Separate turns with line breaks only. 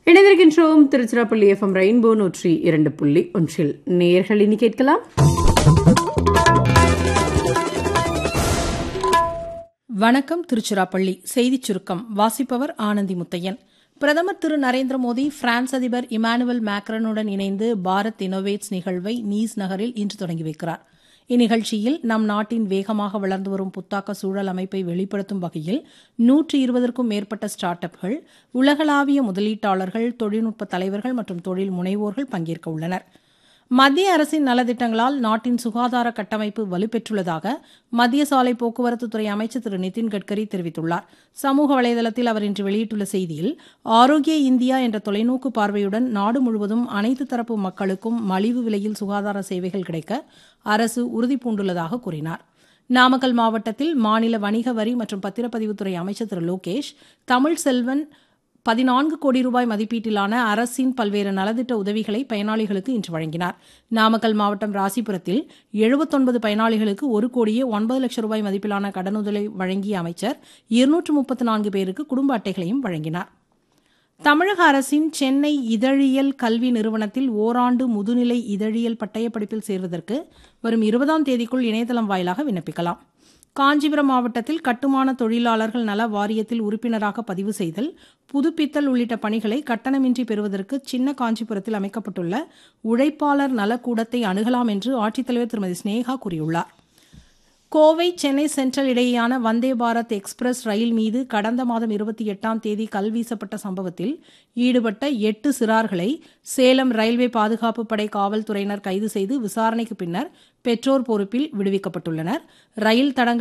இணைந்திருக்கின்றோம் Tiruchirappalli FM rainbow நூற்றி இரண்டு புள்ளி ஒன்றில் நேர்கள் இனி கேட்கலாம்
வணக்கம் திருச்சிராப்பள்ளி செய்திச் சுருக்கம் வாசிப்பவர் ஆனந்தி முத்தையன் பிரதமர் திரு நரேந்திர மோடி பிரான்ஸ் அதிபர் இமானுவல் மேக்ரனுடன் இணைந்து பாரத் இனோவேட்ஸ் நிகழ்வை நீஸ் நகரில் இன்று தொடங்கி வைக்கிறார் இந்நிகழ்ச்சியில் நம் நாட்டின் வேகமாக வளர்ந்து வரும் புத்தாக்க சூழல் அமைப்பை வெளிப்படுத்தும் வகையில் நூற்றி இருபதற்கும் மேற்பட்ட ஸ்டார்ட் அப்கள் உலகளாவிய முதலீட்டாளர்கள் தொழில்நுட்ப தலைவர்கள் மற்றும் தொழில் முனைவோர்கள் பங்கேற்க உள்ளனர் மத்திய அரசின் நலத்திட்டங்களால் நாட்டின் சுகாதார கட்டமைப்பு வலுப்பெற்றுள்ளதாக மத்திய சாலை போக்குவரத்து துறை அமைச்சர் திரு நிதின் கட்கரி தெரிவித்துள்ளார் சமூக வலைதளத்தில் அவர் இன்று வெளியிட்டுள்ள செய்தியில் ஆரோக்கிய இந்தியா என்ற தொலைநோக்கு பார்வையுடன் நாடு முழுவதும் அனைத்து தரப்பு மக்களுக்கும் மலிவு விலையில் சுகாதார சேவைகள் கிடைக்க அரசு உறுதிபூண்டுள்ளதாக கூறினார் நாமக்கல் மாவட்டத்தில் மாநில வணிக வரி மற்றும் பத்திரப்பதிவுத்துறை அமைச்சர் திரு லோகேஷ் தமிழ் செல்வன் பதினான்கு கோடி ரூபாய் மதிப்பீட்டிலான அரசின் பல்வேறு நலத்திட்ட உதவிகளை பயனாளிகளுக்கு இன்று வழங்கினார் நாமக்கல் மாவட்டம் ராசிபுரத்தில் எழுபத்தொன்பது பயனாளிகளுக்கு ஒரு கோடியே ஒன்பது லட்சம் ரூபாய் மதிப்பிலான கடனுதவி வழங்கிய அமைச்சர் இருநூற்று முப்பத்து நான்கு பேருக்கு குடும்ப அட்டைகளையும் வழங்கினார் தமிழக அரசின் சென்னை இதழியல் கல்வி நிறுவனத்தில் ஓராண்டு முதுநிலை இதழியல் பட்டயப்படிப்பில் சேர்வதற்கு வரும் இருபதாம் தேதிக்குள் இணையதளம் வாயிலாக விண்ணப்பிக்கலாம் காஞ்சிபுரம் மாவட்டத்தில் கட்டுமான தொழிலாளர்கள் நல வாரியத்தில் உறுப்பினராக பதிவு செய்தல் புதுப்பித்தல் உள்ளிட்ட பணிகளை கட்டணமின்றி பெறுவதற்கு சின்ன காஞ்சிபுரத்தில் அமைக்கப்பட்டுள்ள உழைப்பாளர் நலக்கூடத்தை அணுகலாம் என்று ஆட்சித்தலைவர் திருமதி ஸ்னேகா கூறியுள்ளார் கோவை சென்னை சென்ட்ரல் இடையேயான வந்தே பாரத் எக்ஸ்பிரஸ் ரயில் மீது கடந்த மாதம் இருபத்தி எட்டாம் தேதி கல் வீசப்பட்ட சம்பவத்தில் ஈடுபட்ட எட்டு சிறார்களை சேலம் ரயில்வே பாதுகாப்பு படை காவல்துறையினர் கைது செய்து விசாரணைக்கு பின்னர் பெற்றோர் பொறுப்பில் விடுவிக்கப்பட்டுள்ளனர் ரயில் தடங்கள்